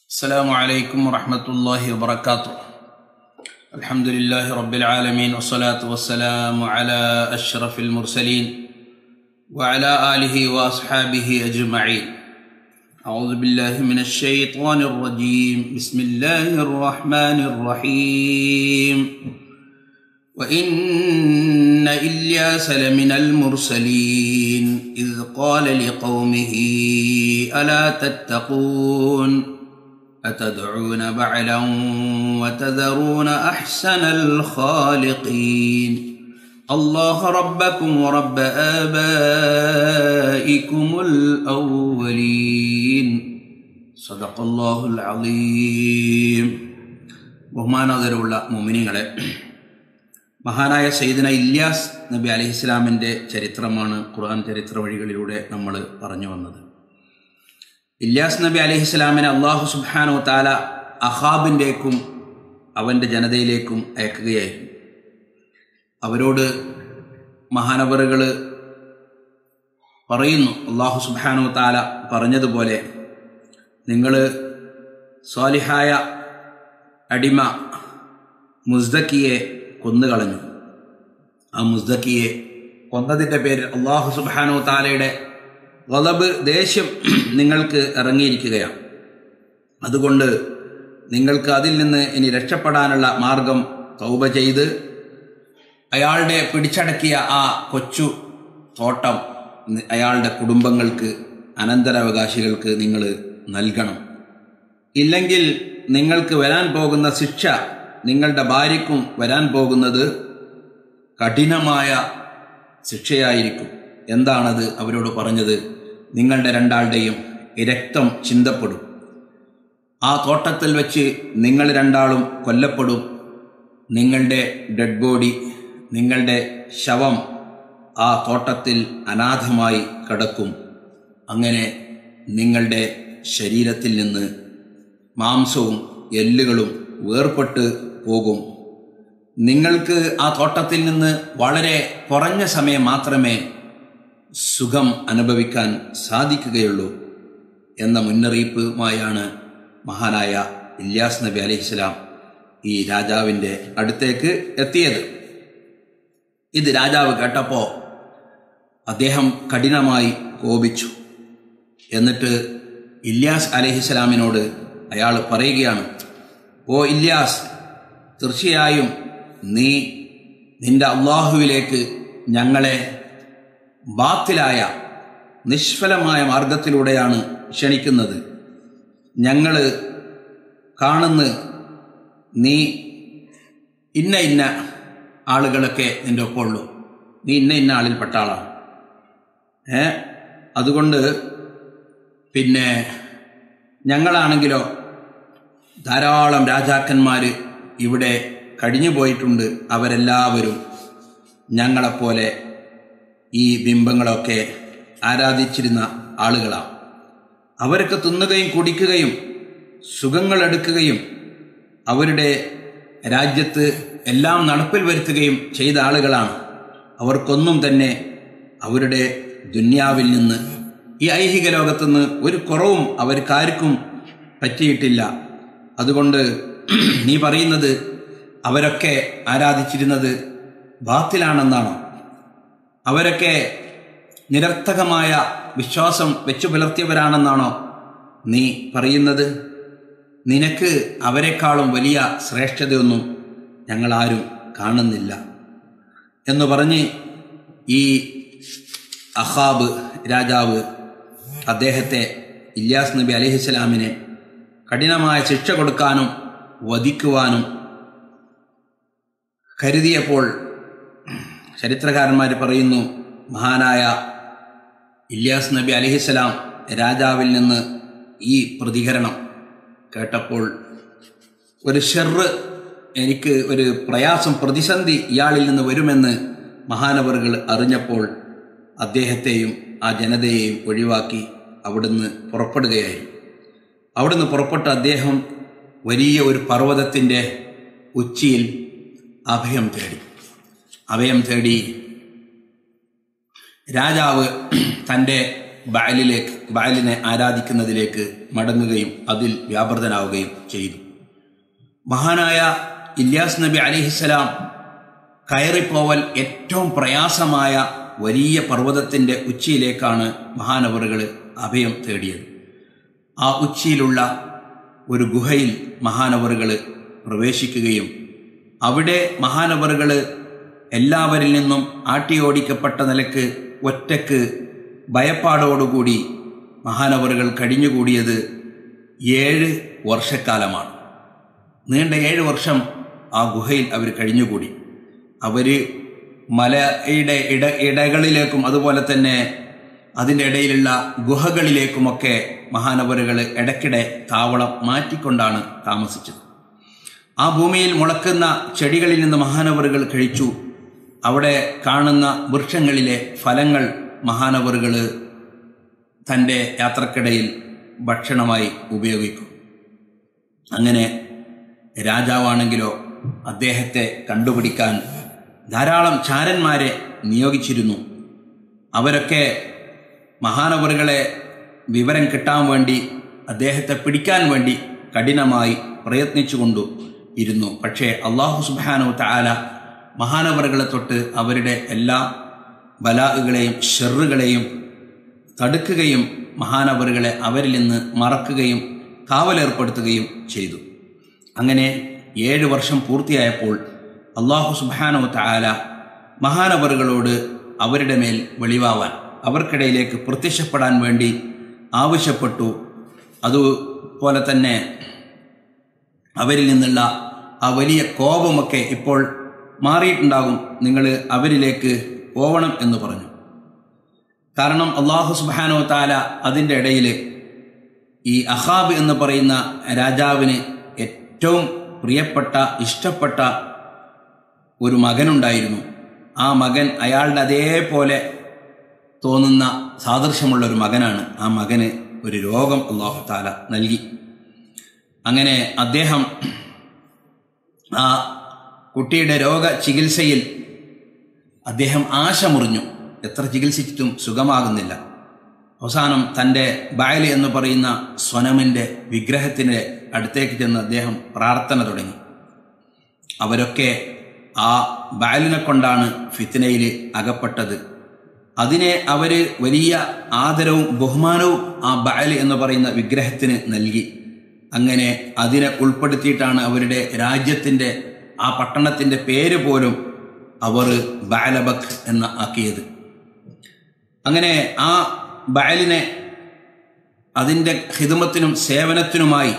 السلام عليكم ورحمة الله وبركاته الحمد لله رب العالمين والصلاة والسلام على أشرف المرسلين وعلى آله وأصحابه أجمعين أعوذ بالله من الشيطان الرجيم بسم الله الرحمن الرحيم وإن إلياس لمن المرسلين إذ قال لقومه ألا تتقون أتدعون بعلا وتذرون أحسن الخالقين الله ربكم ورب آبائكم الأولين صدق الله العظيم ബഹുമാനാദരവുള്ള മുമിനികളെ മഹാനായ സയ്യിദന ഇല്യാസ് നബി അലൈഹി ഇസ്ലാമിൻ്റെ ചരിത്രമാണ് ഖുർആൻ ചരിത്ര വഴികളിലൂടെ നമ്മൾ പറഞ്ഞു വന്നത് ഇല്യാസ് നബി അലൈഹി ഇസ്ലാമിനെ അള്ളാഹു സുബാനോ താല അഹാബിൻ്റെക്കും അവൻ്റെ ജനതയിലേക്കും അയക്കുകയായിരുന്നു അവരോട് മഹാനവറുകൾ പറയുന്നു അള്ളാഹു സുബാനോ താല പറഞ്ഞതുപോലെ നിങ്ങൾ സ്വാലിഹായ അടിമ മുസ്ദക്കിയെ കൊന്നുകളഞ്ഞു ആ മുസ്ദക്കിയെ കൊന്നതിൻ്റെ പേരിൽ അള്ളാഹു സുബാനോ താലയുടെ വലബ് ദേഷ്യം നിങ്ങൾക്ക് ഇറങ്ങിയിരിക്കുകയാണ് അതുകൊണ്ട് നിങ്ങൾക്ക് അതിൽ നിന്ന് ഇനി രക്ഷപ്പെടാനുള്ള മാർഗം തൗബ ചെയ്ത് അയാളുടെ പിടിച്ചടക്കിയ ആ കൊച്ചു തോട്ടം അയാളുടെ കുടുംബങ്ങൾക്ക് അനന്തരാവകാശികൾക്ക് നിങ്ങൾ നൽകണം ഇല്ലെങ്കിൽ നിങ്ങൾക്ക് വരാൻ പോകുന്ന ശിക്ഷ നിങ്ങളുടെ ഭാര്യയ്ക്കും വരാൻ പോകുന്നത് കഠിനമായ ശിക്ഷയായിരിക്കും എന്താണത് അവരോട് പറഞ്ഞത് നിങ്ങളുടെ രണ്ടാളുടെയും രക്തം ചിന്തപ്പെടും ആ തോട്ടത്തിൽ വെച്ച് നിങ്ങൾ രണ്ടാളും കൊല്ലപ്പെടും നിങ്ങളുടെ ഡെഡ് ബോഡി നിങ്ങളുടെ ശവം ആ തോട്ടത്തിൽ അനാഥമായി കിടക്കും അങ്ങനെ നിങ്ങളുടെ ശരീരത്തിൽ നിന്ന് മാംസവും എല്ലുകളും വേർപെട്ട് പോകും നിങ്ങൾക്ക് ആ തോട്ടത്തിൽ നിന്ന് വളരെ കുറഞ്ഞ സമയം മാത്രമേ സുഖം അനുഭവിക്കാൻ സാധിക്കുകയുള്ളൂ എന്ന മുന്നറിയിപ്പുമായാണ് മഹാനായ ഇല്യാസ് നബി അലൈഹിസ്ലാം ഈ രാജാവിൻ്റെ അടുത്തേക്ക് എത്തിയത് ഇത് രാജാവ് കേട്ടപ്പോൾ അദ്ദേഹം കഠിനമായി കോപിച്ചു എന്നിട്ട് ഇല്യാസ് അലഹിസ്ലാമിനോട് അയാൾ പറയുകയാണ് ഓ ഇല്യാസ് തീർച്ചയായും നീ നിന്റെ അള്ളാഹുവിലേക്ക് ഞങ്ങളെ ബാത്തിലായ നിഷ്ഫലമായ മാർഗത്തിലൂടെയാണ് ക്ഷണിക്കുന്നത് ഞങ്ങൾ കാണുന്ന നീ ഇന്ന ഇന്ന ആളുകളൊക്കെ നിൻ്റെ ഒപ്പമുള്ളൂ നീ ഇന്ന ഇന്ന ആളിൽപ്പെട്ട ആളാണ് ഏ അതുകൊണ്ട് പിന്നെ ഞങ്ങളാണെങ്കിലോ ധാരാളം രാജാക്കന്മാർ ഇവിടെ കഴിഞ്ഞു പോയിട്ടുണ്ട് അവരെല്ലാവരും ഞങ്ങളെപ്പോലെ ഈ ബിംബങ്ങളൊക്കെ ആരാധിച്ചിരുന്ന ആളുകളാണ് അവരൊക്കെ തിന്നുകയും കുടിക്കുകയും സുഖങ്ങൾ എടുക്കുകയും അവരുടെ രാജ്യത്ത് എല്ലാം നടപ്പിൽ വരുത്തുകയും ചെയ്ത ആളുകളാണ് അവർക്കൊന്നും തന്നെ അവരുടെ ദുന്യാവിൽ നിന്ന് ഈ ഐഹിക ലോകത്തുനിന്ന് ഒരു കുറവും അവർക്കാർക്കും പറ്റിയിട്ടില്ല അതുകൊണ്ട് നീ പറയുന്നത് അവരൊക്കെ ആരാധിച്ചിരുന്നത് ബാത്തിലാണെന്നാണോ അവരൊക്കെ നിരർത്ഥകമായ വിശ്വാസം വെച്ചു പുലർത്തിയവരാണെന്നാണോ നീ പറയുന്നത് നിനക്ക് അവരെക്കാളും വലിയ ശ്രേഷ്ഠതയൊന്നും ഞങ്ങളാരും കാണുന്നില്ല എന്ന് പറഞ്ഞ് ഈ അഹാബ് രാജാവ് അദ്ദേഹത്തെ ഇല്യാസ് നബി അലഹിസ്ലാമിനെ കഠിനമായ ശിക്ഷ കൊടുക്കാനും വധിക്കുവാനും കരുതിയപ്പോൾ ചരിത്രകാരന്മാർ പറയുന്നു മഹാനായ ഇല്യാസ് നബി അലഹിസ്സലാം രാജാവിൽ നിന്ന് ഈ പ്രതികരണം കേട്ടപ്പോൾ ഒരു ഷെറ് എനിക്ക് ഒരു പ്രയാസം പ്രതിസന്ധി ഇയാളിൽ നിന്ന് വരുമെന്ന് മഹാനവറുകൾ അറിഞ്ഞപ്പോൾ അദ്ദേഹത്തെയും ആ ജനതയെയും ഒഴിവാക്കി അവിടുന്ന് പുറപ്പെടുകയായി അവിടുന്ന് പുറപ്പെട്ട അദ്ദേഹം വലിയ ഒരു പർവ്വതത്തിൻ്റെ ഉച്ചിയിൽ അഭയം തേടി അഭയം തേടി രാജാവ് തൻ്റെ ബാലിലേക്ക് ബാലിനെ ആരാധിക്കുന്നതിലേക്ക് മടങ്ങുകയും അതിൽ വ്യാപൃതനാവുകയും ചെയ്തു മഹാനായ ഇല്യാസ് നബി അലിഹിസ്സലാം കയറിപ്പോവൽ ഏറ്റവും പ്രയാസമായ വലിയ പർവ്വതത്തിൻ്റെ ഉച്ചിയിലേക്കാണ് മഹാനവറുകൾ അഭയം തേടിയത് ആ ഉച്ചിയിലുള്ള ഒരു ഗുഹയിൽ മഹാനവറുകൾ പ്രവേശിക്കുകയും അവിടെ മഹാനവറുകൾ എല്ലാവരിൽ നിന്നും ആട്ടിയോടിക്കപ്പെട്ട നിലക്ക് ഒറ്റക്ക് ഭയപ്പാടോടുകൂടി മഹാനവറുകൾ കഴിഞ്ഞുകൂടിയത് ഏഴ് വർഷക്കാലമാണ് നീണ്ട ഏഴ് വർഷം ആ ഗുഹയിൽ അവർ കഴിഞ്ഞുകൂടി അവർ മലയുടെ ഇട ഇടകളിലേക്കും അതുപോലെ തന്നെ അതിൻ്റെ ഇടയിലുള്ള ഗുഹകളിലേക്കുമൊക്കെ മഹാനവറുകൾ ഇടയ്ക്കിടെ താവളം മാറ്റിക്കൊണ്ടാണ് താമസിച്ചത് ആ ഭൂമിയിൽ മുളക്കുന്ന ചെടികളിൽ നിന്ന് മഹാനവറുകൾ കഴിച്ചു അവിടെ കാണുന്ന വൃക്ഷങ്ങളിലെ ഫലങ്ങൾ മഹാനവറുകൾ തൻ്റെ യാത്രക്കിടയിൽ ഭക്ഷണമായി ഉപയോഗിക്കും അങ്ങനെ രാജാവാണെങ്കിലോ അദ്ദേഹത്തെ കണ്ടുപിടിക്കാൻ ധാരാളം ചാരന്മാരെ നിയോഗിച്ചിരുന്നു അവരൊക്കെ മഹാനവറുകളെ വിവരം കിട്ടാൻ വേണ്ടി അദ്ദേഹത്തെ പിടിക്കാൻ വേണ്ടി കഠിനമായി പ്രയത്നിച്ചുകൊണ്ടു ഇരുന്നു പക്ഷേ അള്ളാഹു സുബാനു താല മഹാനവറുകളെ തൊട്ട് അവരുടെ എല്ലാ ബലാഹുകളെയും ഷെറുകളെയും തടുക്കുകയും മഹാനവറുകളെ അവരിൽ നിന്ന് മറക്കുകയും കാവലേർപ്പെടുത്തുകയും ചെയ്തു അങ്ങനെ ഏഴ് വർഷം പൂർത്തിയായപ്പോൾ അള്ളാഹു സുബാനോ താല മഹാനവറുകളോട് അവരുടെ മേൽ വെളിവാവാൻ അവർക്കിടയിലേക്ക് പ്രത്യക്ഷപ്പെടാൻ വേണ്ടി ആവശ്യപ്പെട്ടു അതുപോലെ തന്നെ അവരിൽ നിന്നുള്ള ആ വലിയ കോപമൊക്കെ ഇപ്പോൾ മാറിയിട്ടുണ്ടാകും നിങ്ങൾ അവരിലേക്ക് പോവണം എന്ന് പറഞ്ഞു കാരണം അള്ളാഹു സുബാനോ താല അതിൻ്റെ ഇടയിൽ ഈ അഹാബ് എന്ന് പറയുന്ന രാജാവിന് ഏറ്റവും പ്രിയപ്പെട്ട ഇഷ്ടപ്പെട്ട ഒരു മകനുണ്ടായിരുന്നു ആ മകൻ അയാളുടെ അതേപോലെ തോന്നുന്ന സാദൃശ്യമുള്ള ഒരു മകനാണ് ആ മകന് ഒരു രോഗം അള്ളാഹു താല നൽകി അങ്ങനെ അദ്ദേഹം ആ കുട്ടിയുടെ രോഗ ചികിത്സയിൽ അദ്ദേഹം ആശ മുറിഞ്ഞു എത്ര ചികിത്സിച്ചിട്ടും സുഖമാകുന്നില്ല അവസാനം തൻ്റെ ബായല് എന്ന് പറയുന്ന സ്വനമിൻ്റെ വിഗ്രഹത്തിൻ്റെ അടുത്തേക്ക് ചെന്ന് അദ്ദേഹം പ്രാർത്ഥന തുടങ്ങി അവരൊക്കെ ആ ബാലിനെ കൊണ്ടാണ് ഫിത്തിനയിൽ അകപ്പെട്ടത് അതിനെ അവർ വലിയ ആദരവും ബഹുമാനവും ആ ബാല് എന്ന് പറയുന്ന വിഗ്രഹത്തിന് നൽകി അങ്ങനെ അതിനെ ഉൾപ്പെടുത്തിയിട്ടാണ് അവരുടെ രാജ്യത്തിൻ്റെ ആ പട്ടണത്തിൻ്റെ പേര് പോലും അവർ ബാലബക് എന്ന ആക്കിയത് അങ്ങനെ ആ ബാലിനെ അതിൻ്റെ ഹിതമത്തിനും സേവനത്തിനുമായി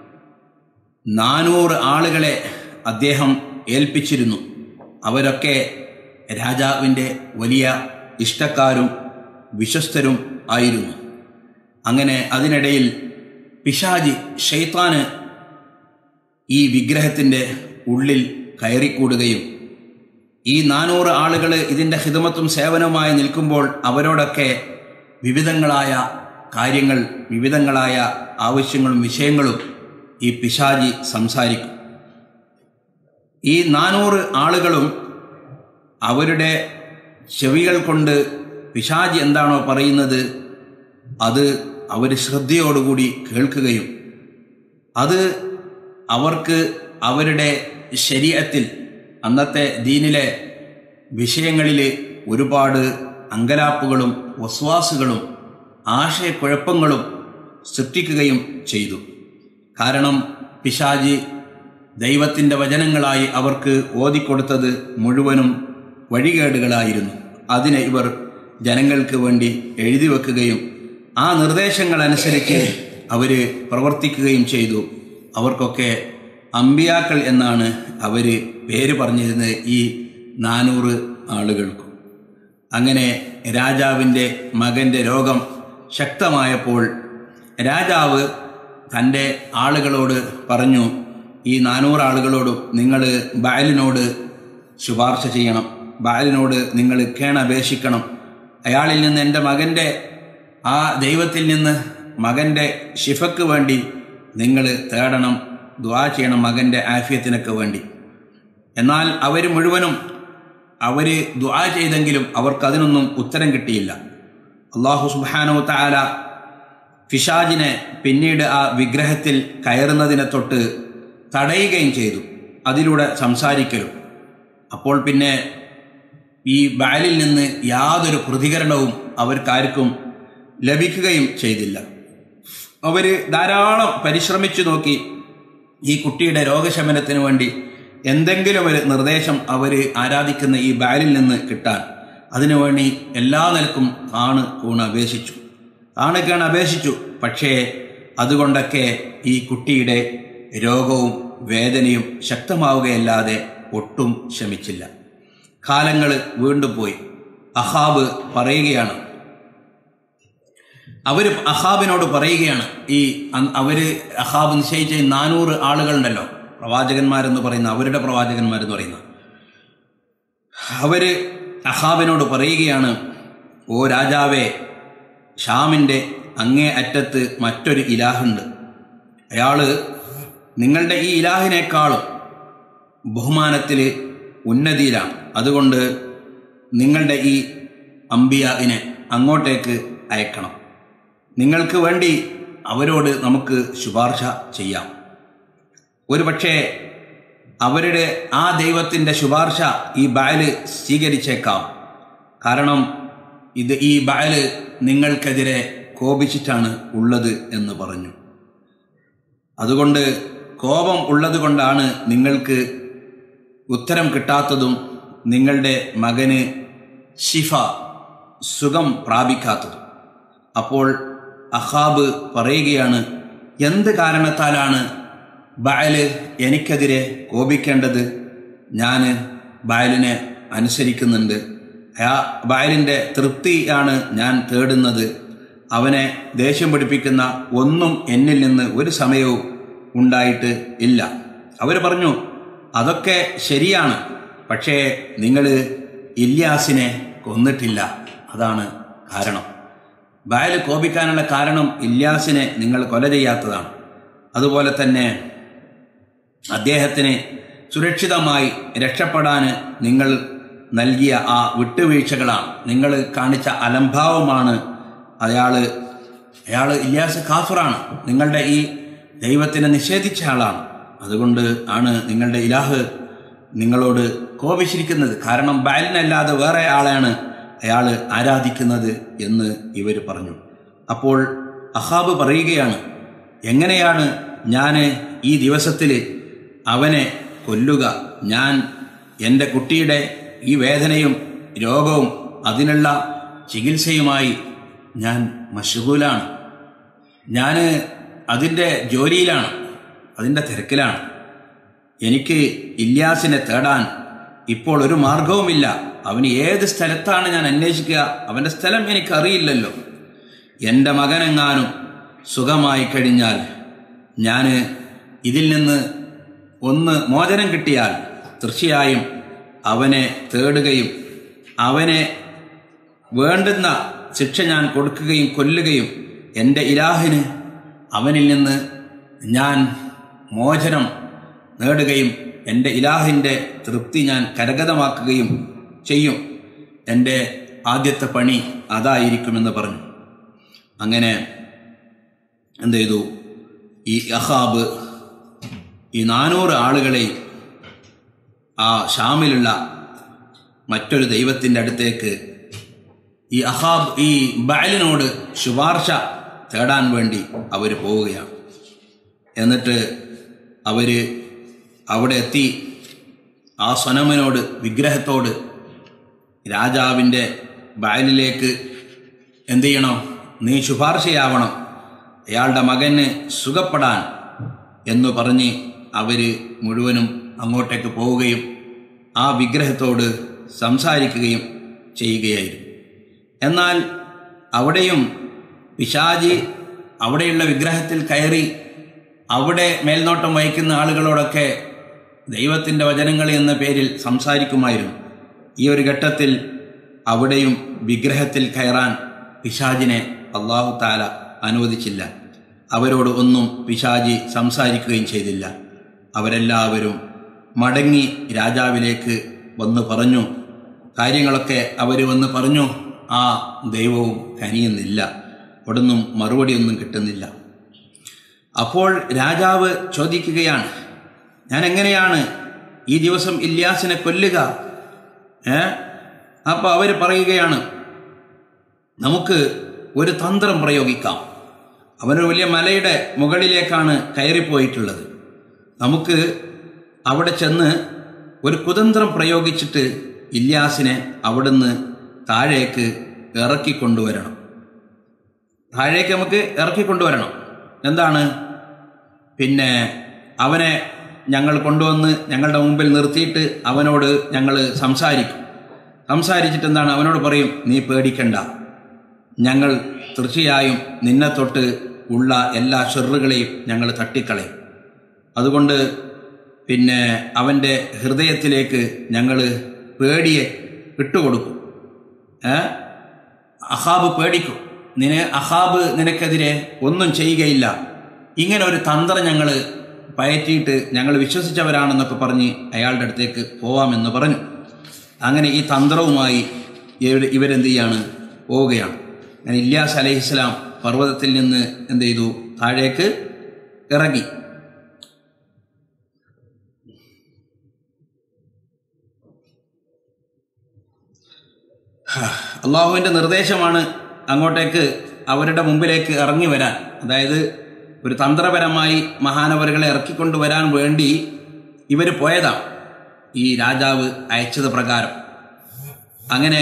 നാനൂറ് ആളുകളെ അദ്ദേഹം ഏൽപ്പിച്ചിരുന്നു അവരൊക്കെ രാജാവിൻ്റെ വലിയ ഇഷ്ടക്കാരും വിശ്വസ്തരും ആയിരുന്നു അങ്ങനെ അതിനിടയിൽ പിശാജി ഷെയ്ത്താന് ഈ വിഗ്രഹത്തിൻ്റെ ഉള്ളിൽ കയറിക്കൂടുകയും ഈ നാനൂറ് ആളുകൾ ഇതിൻ്റെ ഹിതമത്തും സേവനവുമായി നിൽക്കുമ്പോൾ അവരോടൊക്കെ വിവിധങ്ങളായ കാര്യങ്ങൾ വിവിധങ്ങളായ ആവശ്യങ്ങളും വിഷയങ്ങളും ഈ പിശാജി സംസാരിക്കും ഈ നാനൂറ് ആളുകളും അവരുടെ ചെവികൾ കൊണ്ട് പിശാജി എന്താണോ പറയുന്നത് അത് അവർ ശ്രദ്ധയോടുകൂടി കേൾക്കുകയും അത് അവർക്ക് അവരുടെ ശരീരത്തിൽ അന്നത്തെ ദീനിലെ വിഷയങ്ങളിൽ ഒരുപാട് അങ്കലാപ്പുകളും വസ്വാസുകളും ആശയക്കുഴപ്പങ്ങളും സൃഷ്ടിക്കുകയും ചെയ്തു കാരണം പിശാജി ദൈവത്തിൻ്റെ വചനങ്ങളായി അവർക്ക് ഓതിക്കൊടുത്തത് മുഴുവനും വഴികേടുകളായിരുന്നു അതിനെ ഇവർ ജനങ്ങൾക്ക് വേണ്ടി എഴുതി വെക്കുകയും ആ നിർദ്ദേശങ്ങൾ അനുസരിച്ച് അവർ പ്രവർത്തിക്കുകയും ചെയ്തു അവർക്കൊക്കെ അമ്പിയാക്കൾ എന്നാണ് അവർ പേര് പറഞ്ഞിരുന്നത് ഈ നാനൂറ് ആളുകൾക്കും അങ്ങനെ രാജാവിൻ്റെ മകൻ്റെ രോഗം ശക്തമായപ്പോൾ രാജാവ് തൻ്റെ ആളുകളോട് പറഞ്ഞു ഈ നാനൂറ് ആളുകളോടും നിങ്ങൾ ബാലിനോട് ശുപാർശ ചെയ്യണം ബാലിനോട് നിങ്ങൾ കേണപേക്ഷിക്കണം അയാളിൽ നിന്ന് എൻ്റെ മകൻ്റെ ആ ദൈവത്തിൽ നിന്ന് മകൻ്റെ ഷിഫക്ക് വേണ്ടി നിങ്ങൾ തേടണം ദ്വാ ചെയ്യണം മകൻ്റെ ആഫിയത്തിനൊക്കെ വേണ്ടി എന്നാൽ അവർ മുഴുവനും അവർ ദ്വാ ചെയ്തെങ്കിലും അവർക്കതിനൊന്നും ഉത്തരം കിട്ടിയില്ല അള്ളാഹു സുബാനോ താല ഫിഷാജിനെ പിന്നീട് ആ വിഗ്രഹത്തിൽ കയറുന്നതിനെ തൊട്ട് തടയുകയും ചെയ്തു അതിലൂടെ സംസാരിക്കലും അപ്പോൾ പിന്നെ ഈ ബാലിൽ നിന്ന് യാതൊരു പ്രതികരണവും അവർക്കാർക്കും ലഭിക്കുകയും ചെയ്തില്ല അവർ ധാരാളം പരിശ്രമിച്ചു നോക്കി ഈ കുട്ടിയുടെ രോഗശമനത്തിന് വേണ്ടി എന്തെങ്കിലും ഒരു നിർദ്ദേശം അവർ ആരാധിക്കുന്ന ഈ ബാലിൽ നിന്ന് കിട്ടാൻ അതിനുവേണ്ടി എല്ലാ നിലക്കും ആണ് കൂണ് അപേക്ഷിച്ചു ആണൊക്കെയാണ് അപേക്ഷിച്ചു പക്ഷേ അതുകൊണ്ടൊക്കെ ഈ കുട്ടിയുടെ രോഗവും വേദനയും ശക്തമാവുകയല്ലാതെ ഒട്ടും ശമിച്ചില്ല കാലങ്ങൾ വീണ്ടും പോയി അഹാബ് പറയുകയാണ് അവര് അഹാബിനോട് പറയുകയാണ് ഈ അ- അവര് അഹാബ് നിശ്ചയിച്ച ഈ നാനൂറ് ആളുകളുണ്ടല്ലോ പ്രവാചകന്മാരെന്ന് പറയുന്ന അവരുടെ പ്രവാചകന്മാരെന്ന് പറയുന്ന അവര് അഹാബിനോട് പറയുകയാണ് ഓ രാജാവേ ഷാമിൻ്റെ അങ്ങേ അറ്റത്ത് മറ്റൊരു ഇലാഹുണ്ട് അയാള് നിങ്ങളുടെ ഈ ഇലാഹിനേക്കാളും ബഹുമാനത്തിൽ ഉന്നതിയിലാണ് അതുകൊണ്ട് നിങ്ങളുടെ ഈ അമ്പിയാവിനെ അങ്ങോട്ടേക്ക് അയക്കണം നിങ്ങൾക്ക് വേണ്ടി അവരോട് നമുക്ക് ശുപാർശ ചെയ്യാം ഒരു പക്ഷേ അവരുടെ ആ ദൈവത്തിൻ്റെ ശുപാർശ ഈ ബാല് സ്വീകരിച്ചേക്കാം കാരണം ഇത് ഈ ബാല് നിങ്ങൾക്കെതിരെ കോപിച്ചിട്ടാണ് ഉള്ളത് എന്ന് പറഞ്ഞു അതുകൊണ്ട് കോപം ഉള്ളത് കൊണ്ടാണ് നിങ്ങൾക്ക് ഉത്തരം കിട്ടാത്തതും നിങ്ങളുടെ മകന് ഷിഫ സുഖം പ്രാപിക്കാത്തതും അപ്പോൾ അഹാബ് പറയുകയാണ് എന്ത് കാരണത്താലാണ് ബയല് എനിക്കെതിരെ കോപിക്കേണ്ടത് ഞാൻ ബയലിനെ അനുസരിക്കുന്നുണ്ട് ആ ബയലിൻ്റെ തൃപ്തിയാണ് ഞാൻ തേടുന്നത് അവനെ ദേഷ്യം പിടിപ്പിക്കുന്ന ഒന്നും എന്നിൽ നിന്ന് ഒരു സമയവും ഉണ്ടായിട്ട് ഇല്ല അവർ പറഞ്ഞു അതൊക്കെ ശരിയാണ് പക്ഷേ നിങ്ങൾ ഇല്യാസിനെ കൊന്നിട്ടില്ല അതാണ് കാരണം ബായൽ കോപിക്കാനുള്ള കാരണം ഇല്യാസിനെ നിങ്ങൾ കൊല ചെയ്യാത്തതാണ് അതുപോലെ തന്നെ അദ്ദേഹത്തിന് സുരക്ഷിതമായി രക്ഷപ്പെടാൻ നിങ്ങൾ നൽകിയ ആ വിട്ടുവീഴ്ചകളാണ് നിങ്ങൾ കാണിച്ച അലംഭാവമാണ് അയാള് അയാൾ ഇല്യാസ് കാഫറാണ് നിങ്ങളുടെ ഈ ദൈവത്തിനെ നിഷേധിച്ച ആളാണ് അതുകൊണ്ട് ആണ് നിങ്ങളുടെ ഇലാഹ് നിങ്ങളോട് കോപിച്ചിരിക്കുന്നത് കാരണം ബാലിനല്ലാതെ വേറെ ആളെയാണ് അയാൾ ആരാധിക്കുന്നത് എന്ന് ഇവർ പറഞ്ഞു അപ്പോൾ അഹാബ് പറയുകയാണ് എങ്ങനെയാണ് ഞാൻ ഈ ദിവസത്തിൽ അവനെ കൊല്ലുക ഞാൻ എൻ്റെ കുട്ടിയുടെ ഈ വേദനയും രോഗവും അതിനുള്ള ചികിത്സയുമായി ഞാൻ മഷഗൂലാണ് ഞാൻ അതിൻ്റെ ജോലിയിലാണ് അതിൻ്റെ തിരക്കിലാണ് എനിക്ക് ഇല്യാസിനെ തേടാൻ ഇപ്പോൾ ഒരു മാർഗവുമില്ല അവന് ഏത് സ്ഥലത്താണ് ഞാൻ അന്വേഷിക്കുക അവൻ്റെ സ്ഥലം എനിക്കറിയില്ലല്ലോ എൻ്റെ മകനെങ്ങാനും സുഖമായി കഴിഞ്ഞാൽ ഞാൻ ഇതിൽ നിന്ന് ഒന്ന് മോചനം കിട്ടിയാൽ തീർച്ചയായും അവനെ തേടുകയും അവനെ വേണ്ടുന്ന ശിക്ഷ ഞാൻ കൊടുക്കുകയും കൊല്ലുകയും എൻ്റെ ഇലാഹിന് അവനിൽ നിന്ന് ഞാൻ മോചനം നേടുകയും എൻ്റെ ഇലാഹിൻ്റെ തൃപ്തി ഞാൻ കരഗതമാക്കുകയും ചെയ്യും എൻ്റെ ആദ്യത്തെ പണി അതായിരിക്കുമെന്ന് പറഞ്ഞു അങ്ങനെ എന്ത് ചെയ്തു ഈ അഹാബ് ഈ നാനൂറ് ആളുകളെയും ആ ഷാമിലുള്ള മറ്റൊരു ദൈവത്തിൻ്റെ അടുത്തേക്ക് ഈ അഹാബ് ഈ ബയലിനോട് ശുപാർശ തേടാൻ വേണ്ടി അവർ പോവുകയാണ് എന്നിട്ട് അവർ അവിടെ എത്തി ആ സ്വനമനോട് വിഗ്രഹത്തോട് രാജാവിൻ്റെ ബയലിലേക്ക് എന്ത് ചെയ്യണം നീ ശുപാർശയാവണം അയാളുടെ മകന് സുഖപ്പെടാൻ എന്ന് പറഞ്ഞ് അവർ മുഴുവനും അങ്ങോട്ടേക്ക് പോവുകയും ആ വിഗ്രഹത്തോട് സംസാരിക്കുകയും ചെയ്യുകയായിരുന്നു എന്നാൽ അവിടെയും പിശാജി അവിടെയുള്ള വിഗ്രഹത്തിൽ കയറി അവിടെ മേൽനോട്ടം വഹിക്കുന്ന ആളുകളോടൊക്കെ ദൈവത്തിൻ്റെ വചനങ്ങൾ എന്ന പേരിൽ സംസാരിക്കുമായിരുന്നു ഈ ഒരു ഘട്ടത്തിൽ അവിടെയും വിഗ്രഹത്തിൽ കയറാൻ പിശാജിനെ അള്ളാഹു താല അനുവദിച്ചില്ല അവരോട് ഒന്നും പിശാജി സംസാരിക്കുകയും ചെയ്തില്ല അവരെല്ലാവരും മടങ്ങി രാജാവിലേക്ക് വന്ന് പറഞ്ഞു കാര്യങ്ങളൊക്കെ അവർ വന്ന് പറഞ്ഞു ആ ദൈവവും കനിയുന്നില്ല അവിടുന്നും മറുപടിയൊന്നും കിട്ടുന്നില്ല അപ്പോൾ രാജാവ് ചോദിക്കുകയാണ് ഞാൻ എങ്ങനെയാണ് ഈ ദിവസം ഇല്യാസിനെ കൊല്ലുക ഏ അപ്പോൾ അവർ പറയുകയാണ് നമുക്ക് ഒരു തന്ത്രം പ്രയോഗിക്കാം അവനൊരു വലിയ മലയുടെ മുകളിലേക്കാണ് കയറിപ്പോയിട്ടുള്ളത് നമുക്ക് അവിടെ ചെന്ന് ഒരു കുതന്ത്രം പ്രയോഗിച്ചിട്ട് ഇല്യാസിനെ അവിടുന്ന് താഴേക്ക് ഇറക്കിക്കൊണ്ടുവരണം താഴേക്ക് നമുക്ക് ഇറക്കിക്കൊണ്ടുവരണം എന്താണ് പിന്നെ അവനെ ഞങ്ങൾ കൊണ്ടുവന്ന് ഞങ്ങളുടെ മുമ്പിൽ നിർത്തിയിട്ട് അവനോട് ഞങ്ങൾ സംസാരിക്കും സംസാരിച്ചിട്ട് എന്താണ് അവനോട് പറയും നീ പേടിക്കണ്ട ഞങ്ങൾ തീർച്ചയായും നിന്നെ തൊട്ട് ഉള്ള എല്ലാ ഷെറുകളെയും ഞങ്ങൾ തട്ടിക്കളയും അതുകൊണ്ട് പിന്നെ അവൻ്റെ ഹൃദയത്തിലേക്ക് ഞങ്ങൾ പേടിയെ ഇട്ടുകൊടുക്കും ഏ അഹാബ് പേടിക്കും നിന അഹാബ് നിനക്കെതിരെ ഒന്നും ചെയ്യുകയില്ല ഇങ്ങനെ ഒരു തന്ത്രം ഞങ്ങൾ പയറ്റിയിട്ട് ഞങ്ങൾ വിശ്വസിച്ചവരാണെന്നൊക്കെ പറഞ്ഞ് അയാളുടെ അടുത്തേക്ക് പോവാമെന്ന് പറഞ്ഞു അങ്ങനെ ഈ തന്ത്രവുമായി ഇവർ ഇവരെന്ത് ചെയ്യാണ് പോവുകയാണ് അങ്ങനെ ഇല്യാസ് അലഹിസ്ലാം പർവ്വതത്തിൽ നിന്ന് എന്ത് ചെയ്തു താഴേക്ക് ഇറങ്ങി അള്ളാഹുവിൻ്റെ നിർദ്ദേശമാണ് അങ്ങോട്ടേക്ക് അവരുടെ മുമ്പിലേക്ക് ഇറങ്ങി വരാൻ അതായത് ഒരു തന്ത്രപരമായി മഹാനവറുകളെ ഇറക്കിക്കൊണ്ടുവരാൻ വേണ്ടി ഇവർ പോയതാണ് ഈ രാജാവ് അയച്ചത് പ്രകാരം അങ്ങനെ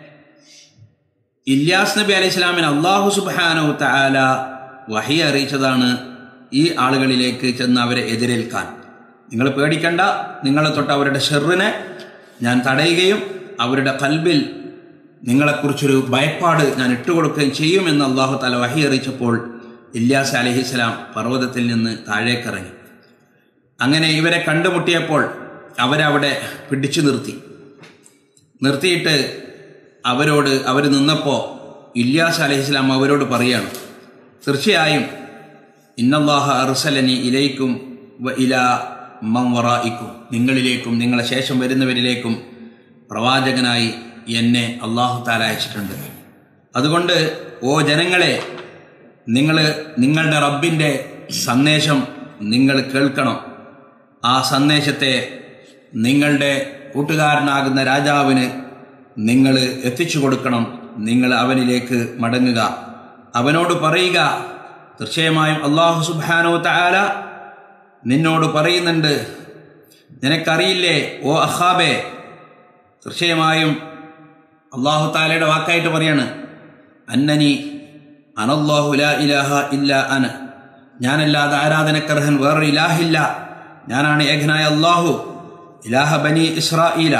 ഇല്യാസ് നബി അലൈഹി സ്വലാമിന് അള്ളാഹു സുബാനു താല വഹി അറിയിച്ചതാണ് ഈ ആളുകളിലേക്ക് ചെന്ന് അവരെ എതിരേൽക്കാൻ നിങ്ങൾ പേടിക്കണ്ട നിങ്ങളെ തൊട്ട് അവരുടെ ഷെറിനെ ഞാൻ തടയുകയും അവരുടെ കൽബിൽ നിങ്ങളെക്കുറിച്ചൊരു ഭയപ്പാട് ഞാൻ ഇട്ടുകൊടുക്കുകയും ചെയ്യുമെന്ന് അള്ളാഹു താല വഹി അറിയിച്ചപ്പോൾ ഇല്യാസ് അലഹിസ്ലാം പർവ്വതത്തിൽ നിന്ന് താഴേക്കിറങ്ങി അങ്ങനെ ഇവരെ കണ്ടുമുട്ടിയപ്പോൾ അവരവിടെ പിടിച്ചു നിർത്തി നിർത്തിയിട്ട് അവരോട് അവർ നിന്നപ്പോൾ ഇല്യാസ് അലഹിസ്ലാം അവരോട് പറയാണ് തീർച്ചയായും ഇന്നല്ലാഹ അറുസലനി ഇലൈക്കും വ ഇല മംവറായിക്കും നിങ്ങളിലേക്കും നിങ്ങളെ ശേഷം വരുന്നവരിലേക്കും പ്രവാചകനായി എന്നെ അള്ളാഹു താല അയച്ചിട്ടുണ്ട് അതുകൊണ്ട് ഓ ജനങ്ങളെ നിങ്ങൾ നിങ്ങളുടെ റബ്ബിൻ്റെ സന്ദേശം നിങ്ങൾ കേൾക്കണം ആ സന്ദേശത്തെ നിങ്ങളുടെ കൂട്ടുകാരനാകുന്ന രാജാവിന് നിങ്ങൾ എത്തിച്ചു കൊടുക്കണം നിങ്ങൾ അവനിലേക്ക് മടങ്ങുക അവനോട് പറയുക തീർച്ചയായും അള്ളാഹു സുബാനോ താല നിന്നോട് പറയുന്നുണ്ട് നിനക്കറിയില്ലേ ഓ അഹാബെ തീർച്ചയായും അള്ളാഹു താലയുടെ വാക്കായിട്ട് പറയാണ് അന്നനി അനല്ലാഹു ലാ ഇലാഹ ഇല്ല അന ഞാനല്ലാതെ ആരാധനക്കർഹൻ വേറൊരു ഇലാഹില്ല ഞാനാണ് ഏകനായ അള്ളാഹു ഇലാഹ ബനി ഇസ്രായില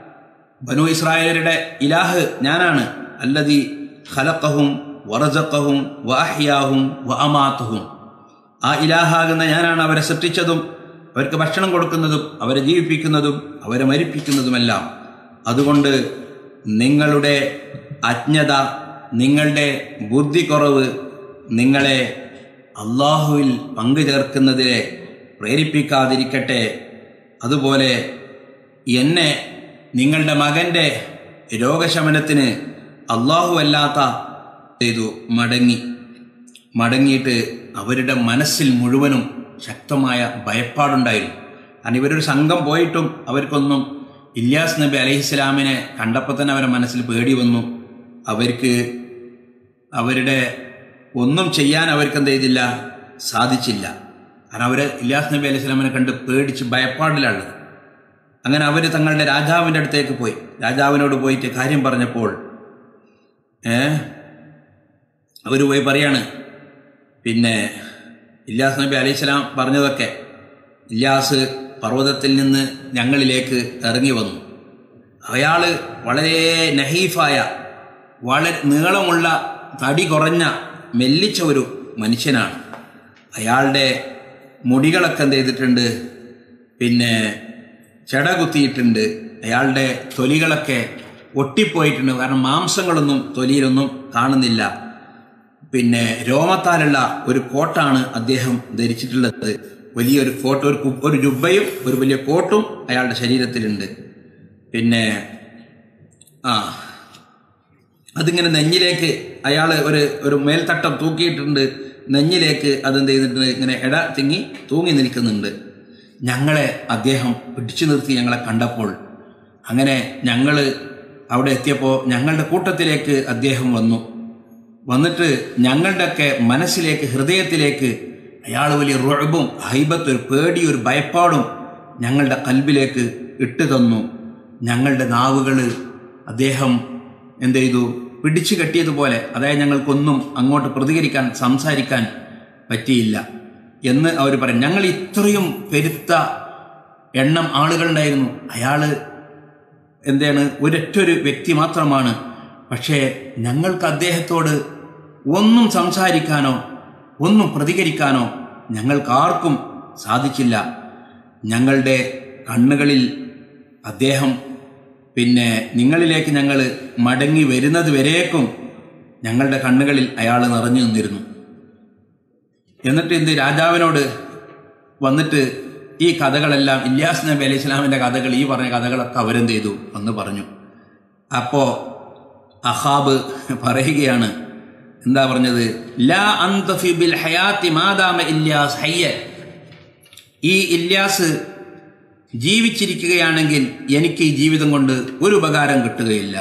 ബനു ഇസ്രായേലരുടെ ഇലാഹ് ഞാനാണ് അല്ലതി ഖലഖഹും വറസഖഹും വഅഹ്യാഹും വഅമാത്തുഹും ആ ഇലാഹാകുന്ന ഞാനാണ് അവരെ സൃഷ്ടിച്ചതും അവർക്ക് ഭക്ഷണം കൊടുക്കുന്നതും അവരെ ജീവിപ്പിക്കുന്നതും അവരെ മരിപ്പിക്കുന്നതുമെല്ലാം അതുകൊണ്ട് നിങ്ങളുടെ അജ്ഞത നിങ്ങളുടെ ബുദ്ധി കുറവ് നിങ്ങളെ അള്ളാഹുവിൽ പങ്കു ചേർക്കുന്നതിനെ പ്രേരിപ്പിക്കാതിരിക്കട്ടെ അതുപോലെ എന്നെ നിങ്ങളുടെ മകൻ്റെ രോഗശമനത്തിന് അള്ളാഹു അല്ലാത്ത ചെയ്തു മടങ്ങി മടങ്ങിയിട്ട് അവരുടെ മനസ്സിൽ മുഴുവനും ശക്തമായ ഭയപ്പാടുണ്ടായിരുന്നു കാരണം ഇവരൊരു സംഘം പോയിട്ടും അവർക്കൊന്നും ഇല്യാസ് നബി അലഹിസ്ലാമിനെ കണ്ടപ്പോൾ തന്നെ അവരുടെ മനസ്സിൽ പേടി വന്നു അവർക്ക് അവരുടെ ഒന്നും ചെയ്യാൻ അവർക്ക് എന്ത് ചെയ്തില്ല സാധിച്ചില്ല കാരണം അവർ ഇല്യാസ് നബി അലൈഹി സ്വലാമിനെ കണ്ട് പേടിച്ച് ഭയപ്പാടിലാണ് അങ്ങനെ അവർ തങ്ങളുടെ രാജാവിൻ്റെ അടുത്തേക്ക് പോയി രാജാവിനോട് പോയിട്ട് കാര്യം പറഞ്ഞപ്പോൾ ഏ അവർ പോയി പറയാണ് പിന്നെ ഇല്യാസ് നബി അലൈഹി സ്വലാം പറഞ്ഞതൊക്കെ ഇല്യാസ് പർവ്വതത്തിൽ നിന്ന് ഞങ്ങളിലേക്ക് ഇറങ്ങി വന്നു അയാൾ വളരെ നഹീഫായ വളരെ നീളമുള്ള തടി കുറഞ്ഞ മെല്ലിച്ച ഒരു മനുഷ്യനാണ് അയാളുടെ മുടികളൊക്കെ എന്ത് ചെയ്തിട്ടുണ്ട് പിന്നെ ചെട കുത്തിയിട്ടുണ്ട് അയാളുടെ തൊലികളൊക്കെ ഒട്ടിപ്പോയിട്ടുണ്ട് കാരണം മാംസങ്ങളൊന്നും തൊലിയിലൊന്നും കാണുന്നില്ല പിന്നെ രോമത്താലുള്ള ഒരു കോട്ടാണ് അദ്ദേഹം ധരിച്ചിട്ടുള്ളത് വലിയൊരു കോട്ട് ഒരു കു- ഒരു ജുബയും ഒരു വലിയ കോട്ടും അയാളുടെ ശരീരത്തിലുണ്ട് പിന്നെ ആ അതിങ്ങനെ നെഞ്ഞിലേക്ക് അയാൾ ഒരു ഒരു മേൽത്തട്ടം തൂക്കിയിട്ടുണ്ട് നെഞ്ഞിലേക്ക് അതെന്ത് ചെയ്തിട്ടുണ്ട് ഇങ്ങനെ ഇട തിങ്ങി തൂങ്ങി നിൽക്കുന്നുണ്ട് ഞങ്ങളെ അദ്ദേഹം പിടിച്ചു നിർത്തി ഞങ്ങളെ കണ്ടപ്പോൾ അങ്ങനെ ഞങ്ങൾ അവിടെ എത്തിയപ്പോൾ ഞങ്ങളുടെ കൂട്ടത്തിലേക്ക് അദ്ദേഹം വന്നു വന്നിട്ട് ഞങ്ങളുടെയൊക്കെ മനസ്സിലേക്ക് ഹൃദയത്തിലേക്ക് അയാൾ വലിയ റുഴബും ഹൈബത്ത് ഒരു പേടി ഒരു ഭയപ്പാടും ഞങ്ങളുടെ കൽബിലേക്ക് ഇട്ടു തന്നു ഞങ്ങളുടെ നാവുകൾ അദ്ദേഹം എന്ത് ചെയ്തു പിടിച്ചു കെട്ടിയതുപോലെ അതായത് ഞങ്ങൾക്കൊന്നും അങ്ങോട്ട് പ്രതികരിക്കാൻ സംസാരിക്കാൻ പറ്റിയില്ല എന്ന് അവർ പറയും ഞങ്ങൾ ഇത്രയും പെരുത്ത എണ്ണം ആളുകളുണ്ടായിരുന്നു അയാള് എന്താണ് ഒരൊറ്റൊരു വ്യക്തി മാത്രമാണ് പക്ഷേ ഞങ്ങൾക്ക് അദ്ദേഹത്തോട് ഒന്നും സംസാരിക്കാനോ ഒന്നും പ്രതികരിക്കാനോ ഞങ്ങൾക്ക് ആർക്കും സാധിച്ചില്ല ഞങ്ങളുടെ കണ്ണുകളിൽ അദ്ദേഹം പിന്നെ നിങ്ങളിലേക്ക് ഞങ്ങൾ മടങ്ങി വരുന്നത് വരേക്കും ഞങ്ങളുടെ കണ്ണുകളിൽ അയാൾ നിറഞ്ഞു നിന്നിരുന്നു എന്നിട്ട് എന്ത് രാജാവിനോട് വന്നിട്ട് ഈ കഥകളെല്ലാം ഇല്യാസ് നബി അലൈഹി ഇസ്ലാമിൻ്റെ കഥകൾ ഈ പറഞ്ഞ കഥകളൊക്കെ അവരെന്ത് ചെയ്തു എന്ന് പറഞ്ഞു അപ്പോൾ അഹാബ് പറയുകയാണ് എന്താ പറഞ്ഞത് ലാ അന്തഫി ബിൽ ഹയാത്തി മാദാമ ഇല്യാസ് ഹയ്യ ഈ ഇല്യാസ് ജീവിച്ചിരിക്കുകയാണെങ്കിൽ എനിക്ക് ഈ ജീവിതം കൊണ്ട് ഒരു ഉപകാരം കിട്ടുകയില്ല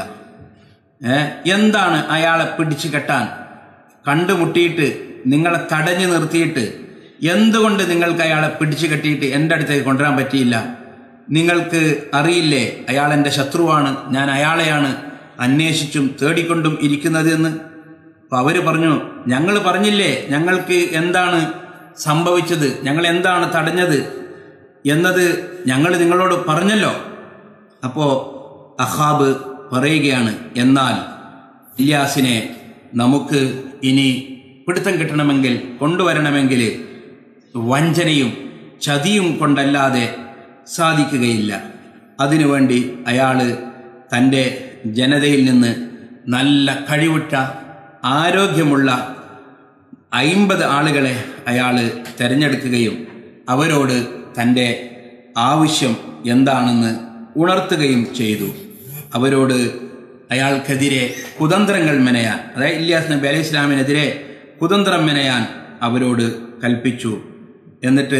ഏ എന്താണ് അയാളെ പിടിച്ചു കെട്ടാൻ കണ്ടുമുട്ടിയിട്ട് നിങ്ങളെ തടഞ്ഞു നിർത്തിയിട്ട് എന്തുകൊണ്ട് നിങ്ങൾക്ക് അയാളെ പിടിച്ചു കെട്ടിയിട്ട് എൻ്റെ അടുത്തേക്ക് കൊണ്ടുവരാൻ പറ്റിയില്ല നിങ്ങൾക്ക് അറിയില്ലേ അയാൾ എൻ്റെ ശത്രുവാണ് ഞാൻ അയാളെയാണ് അന്വേഷിച്ചും തേടിക്കൊണ്ടും ഇരിക്കുന്നത് എന്ന് അപ്പൊ അവര് പറഞ്ഞു ഞങ്ങൾ പറഞ്ഞില്ലേ ഞങ്ങൾക്ക് എന്താണ് സംഭവിച്ചത് ഞങ്ങൾ എന്താണ് തടഞ്ഞത് എന്നത് ഞങ്ങൾ നിങ്ങളോട് പറഞ്ഞല്ലോ അപ്പോ അഹാബ് പറയുകയാണ് എന്നാൽ ഇല്യാസിനെ നമുക്ക് ഇനി പിടുത്തം കിട്ടണമെങ്കിൽ കൊണ്ടുവരണമെങ്കിൽ വഞ്ചനയും ചതിയും കൊണ്ടല്ലാതെ സാധിക്കുകയില്ല അതിനുവേണ്ടി അയാള് തൻ്റെ ജനതയിൽ നിന്ന് നല്ല കഴിവുറ്റ ആരോഗ്യമുള്ള അയിമ്പത് ആളുകളെ അയാൾ തിരഞ്ഞെടുക്കുകയും അവരോട് തൻ്റെ ആവശ്യം എന്താണെന്ന് ഉണർത്തുകയും ചെയ്തു അവരോട് അയാൾക്കെതിരെ കുതന്ത്രങ്ങൾ മെനയാൻ അതായത് ഇല്യാസ് നബി അലൈഹി ഇസ്ലാമിനെതിരെ കുതന്ത്രം മെനയാൻ അവരോട് കൽപ്പിച്ചു എന്നിട്ട്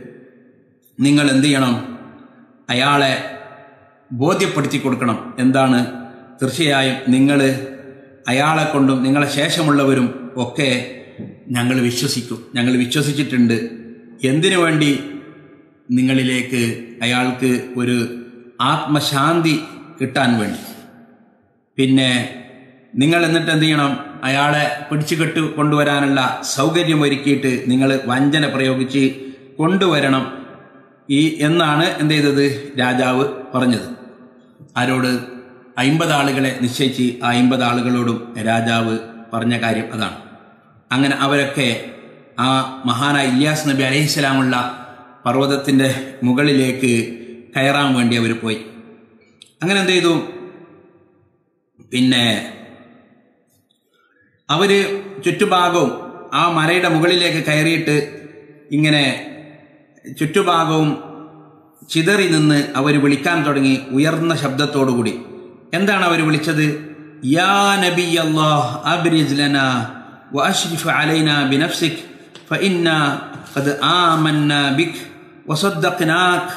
നിങ്ങൾ എന്ത് ചെയ്യണം അയാളെ ബോധ്യപ്പെടുത്തി കൊടുക്കണം എന്താണ് തീർച്ചയായും നിങ്ങൾ അയാളെ കൊണ്ടും നിങ്ങളെ ശേഷമുള്ളവരും ഒക്കെ ഞങ്ങൾ വിശ്വസിക്കും ഞങ്ങൾ വിശ്വസിച്ചിട്ടുണ്ട് എന്തിനു വേണ്ടി നിങ്ങളിലേക്ക് അയാൾക്ക് ഒരു ആത്മശാന്തി കിട്ടാൻ വേണ്ടി പിന്നെ നിങ്ങൾ എന്നിട്ട് എന്ത് ചെയ്യണം അയാളെ പിടിച്ചുകെട്ട് കൊണ്ടുവരാനുള്ള സൗകര്യം ഒരുക്കിയിട്ട് നിങ്ങൾ വഞ്ചന പ്രയോഗിച്ച് കൊണ്ടുവരണം ഈ എന്നാണ് എന്ത് ചെയ്തത് രാജാവ് പറഞ്ഞത് ആരോട് അയിമ്പത് ആളുകളെ നിശ്ചയിച്ച് ആ അയിമ്പത് ആളുകളോടും രാജാവ് പറഞ്ഞ കാര്യം അതാണ് അങ്ങനെ അവരൊക്കെ ആ മഹാനായ ഇല്യാസ് നബി അലഹിസ്സലാമുള്ള പർവ്വതത്തിൻ്റെ മുകളിലേക്ക് കയറാൻ വേണ്ടി അവർ പോയി അങ്ങനെ എന്ത് ചെയ്തു പിന്നെ അവര് ചുറ്റുഭാഗവും ആ മലയുടെ മുകളിലേക്ക് കയറിയിട്ട് ഇങ്ങനെ ചുറ്റുഭാഗവും ചിതറി നിന്ന് അവർ വിളിക്കാൻ തുടങ്ങി ഉയർന്ന ശബ്ദത്തോടുകൂടി എന്താണ് അവർ വിളിച്ചത് യാ നബി അല്ലാഹ് അബ്രിസ് ലനാ വഅശ്രിഫ് അലൈനാ ബിനഫ്സിക് ഫഇന്നാ ഖദ് ആമന്നാ ബിക് വസദ്ദഖ്നാക്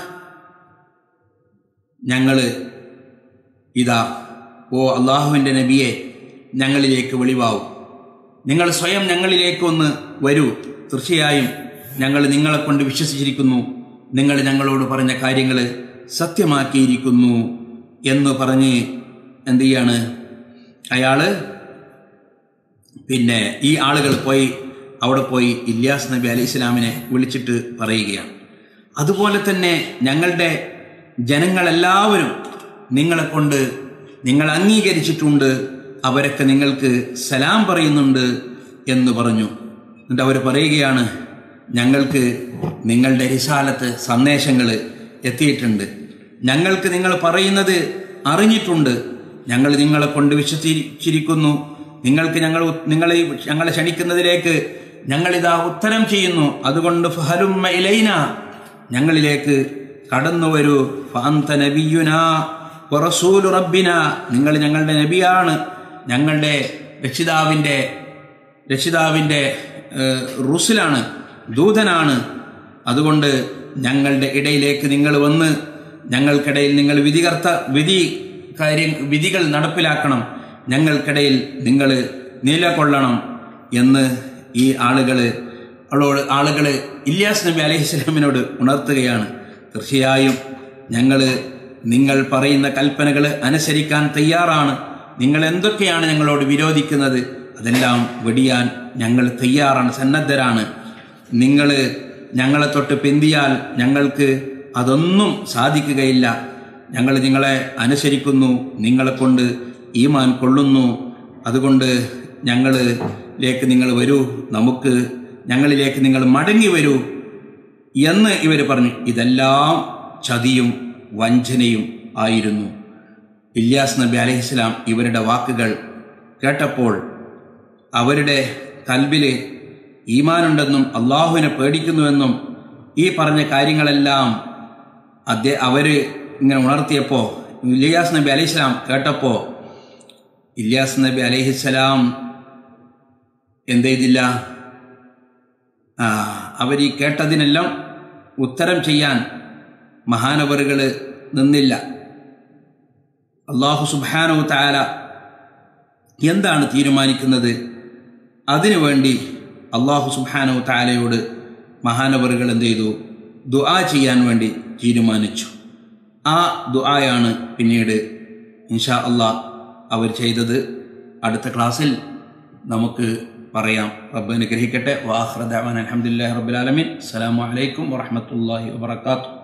ഞങ്ങള് ഇതാ ഓ അള്ളാഹുവിൻ്റെ നബിയെ ഞങ്ങളിലേക്ക് വെളിവാവും നിങ്ങൾ സ്വയം ഞങ്ങളിലേക്ക് ഒന്ന് വരൂ തീർച്ചയായും ഞങ്ങൾ നിങ്ങളെ കൊണ്ട് വിശ്വസിച്ചിരിക്കുന്നു നിങ്ങൾ ഞങ്ങളോട് പറഞ്ഞ കാര്യങ്ങൾ സത്യമാക്കിയിരിക്കുന്നു എന്ന് പറഞ്ഞ് എന്ത് ചെയ്യാണ് അയാള് പിന്നെ ഈ ആളുകൾ പോയി അവിടെ പോയി ഇല്യാസ് നബി അലി ഇസ്ലാമിനെ വിളിച്ചിട്ട് പറയുകയാണ് അതുപോലെ തന്നെ ഞങ്ങളുടെ ജനങ്ങളെല്ലാവരും നിങ്ങളെ കൊണ്ട് നിങ്ങൾ അംഗീകരിച്ചിട്ടുണ്ട് അവരൊക്കെ നിങ്ങൾക്ക് സലാം പറയുന്നുണ്ട് എന്ന് പറഞ്ഞു എന്നിട്ട് അവർ പറയുകയാണ് ഞങ്ങൾക്ക് നിങ്ങളുടെ റിസാലത്ത് സന്ദേശങ്ങൾ എത്തിയിട്ടുണ്ട് ഞങ്ങൾക്ക് നിങ്ങൾ പറയുന്നത് അറിഞ്ഞിട്ടുണ്ട് ഞങ്ങൾ നിങ്ങളെ കൊണ്ട് വിശ്വസിച്ചിരിക്കുന്നു നിങ്ങൾക്ക് ഞങ്ങൾ നിങ്ങളെ ഞങ്ങളെ ക്ഷണിക്കുന്നതിലേക്ക് ഞങ്ങളിതാ ഉത്തരം ചെയ്യുന്നു അതുകൊണ്ട് ഫഹലുമ്മ ഇലൈന ഞങ്ങളിലേക്ക് കടന്നു വരൂ ഫാന്ത നബിയുന റസൂലു റബ്ബിന നിങ്ങൾ ഞങ്ങളുടെ നബിയാണ് ഞങ്ങളുടെ രക്ഷിതാവിൻ്റെ രക്ഷിതാവിൻ്റെ ഏഹ്, റുസിലാണ് ദൂതനാണ് അതുകൊണ്ട് ഞങ്ങളുടെ ഇടയിലേക്ക് നിങ്ങൾ വന്ന് ഞങ്ങൾക്കിടയിൽ നിങ്ങൾ വിധികർത്ത വിധി കാര്യം വിധികൾ നടപ്പിലാക്കണം ഞങ്ങൾക്കിടയിൽ നിങ്ങൾ നിലകൊള്ളണം എന്ന് ഈ ആളുകൾ അവളോട് ആളുകൾ ഇല്യാസ് നബി അലൈഹിസ്ലാമിനോട് ഉണർത്തുകയാണ് തീർച്ചയായും ഞങ്ങൾ നിങ്ങൾ പറയുന്ന കൽപ്പനകൾ അനുസരിക്കാൻ തയ്യാറാണ് നിങ്ങൾ എന്തൊക്കെയാണ് ഞങ്ങളോട് വിരോധിക്കുന്നത് അതെല്ലാം വെടിയാൻ ഞങ്ങൾ തയ്യാറാണ് സന്നദ്ധരാണ് നിങ്ങൾ ഞങ്ങളെ തൊട്ട് പിന്തിയാൽ ഞങ്ങൾക്ക് അതൊന്നും സാധിക്കുകയില്ല ഞങ്ങൾ നിങ്ങളെ അനുസരിക്കുന്നു നിങ്ങളെ കൊണ്ട് ഈമാൻ കൊള്ളുന്നു അതുകൊണ്ട് ഞങ്ങളിലേക്ക് നിങ്ങൾ വരൂ നമുക്ക് ഞങ്ങളിലേക്ക് നിങ്ങൾ മടങ്ങി വരൂ എന്ന് ഇവർ പറഞ്ഞു ഇതെല്ലാം ചതിയും വഞ്ചനയും ആയിരുന്നു ഇല്യാസ് നബി അലഹിസ്ലാം ഇവരുടെ വാക്കുകൾ കേട്ടപ്പോൾ അവരുടെ കൽബില് ഈമാനുണ്ടെന്നും അള്ളാഹുവിനെ പേടിക്കുന്നുവെന്നും ഈ പറഞ്ഞ കാര്യങ്ങളെല്ലാം അദ്ദേഹ അവര് ഇങ്ങനെ ഉണർത്തിയപ്പോൾ ഇല്യാസ് നബി അലൈഹിസ്ലാം കേട്ടപ്പോൾ ഇല്യാസ് നബി അലൈഹിസ്സലാം എന്ത് ചെയ്തില്ല ആ, അവർ ഈ കേട്ടതിനെല്ലാം ഉത്തരം ചെയ്യാൻ മഹാനവറുകൾ നിന്നില്ല അള്ളാഹു സുബാനു താല എന്താണ് തീരുമാനിക്കുന്നത് അതിനുവേണ്ടി അള്ളാഹു സുബാനു താലയോട് മഹാനവറുകൾ എന്ത് ചെയ്തു ദുആ ചെയ്യാൻ വേണ്ടി തീരുമാനിച്ചു ആ ദുആയാണ് പിന്നീട് ഇൻഷാ അള്ളാഹ് അവർ ചെയ്തത് അടുത്ത ക്ലാസ്സിൽ നമുക്ക് പറയാം റബ്ബ് അനുഗ്രഹിക്കട്ടെ വാഹ്റദാൻ അലഹമുല്ലാ റബ്ബുലാലമീൻ അസ്സലാമു അലൈക്കും വറഹമത്തല്ലാഹി വബർക്കാത്തു